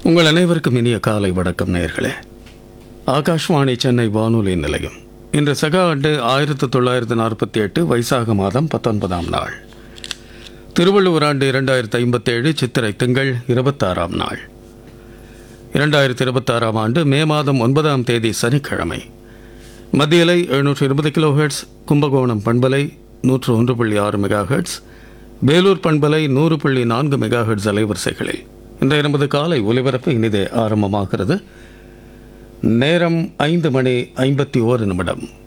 உங்கள் அனைவருக்கும் இனிய காலை வணக்கம் நேயர்களே ஆகாஷ்வாணி சென்னை வானொலி நிலையம் இன்று சக ஆண்டு ஆயிரத்து தொள்ளாயிரத்து நாற்பத்தி எட்டு வைசாக மாதம் பத்தொன்பதாம் நாள் திருவள்ளுவர் ஆண்டு இரண்டாயிரத்து ஐம்பத்தேழு சித்திரை திங்கள் இருபத்தாறாம் நாள் இரண்டாயிரத்து இருபத்தாறாம் ஆண்டு மே மாதம் ஒன்பதாம் தேதி சனிக்கிழமை மத்தியலை எழுநூற்று இருபது கிலோஹெர்ட்ஸ் கும்பகோணம் பண்பலை நூற்று ஒன்று புள்ளி ஆறு மெகா ஹெர்ட்ஸ் வேலூர் பண்பலை நூறு புள்ளி நான்கு மெகா ஹெர்ட்ஸ் அலைவரிசைகளில் இந்த நமது காலை ஒலிபரப்பு இனிதே ஆரம்பமாகிறது நேரம் ஐந்து மணி ஐம்பத்தி ஓரு நிமிடம்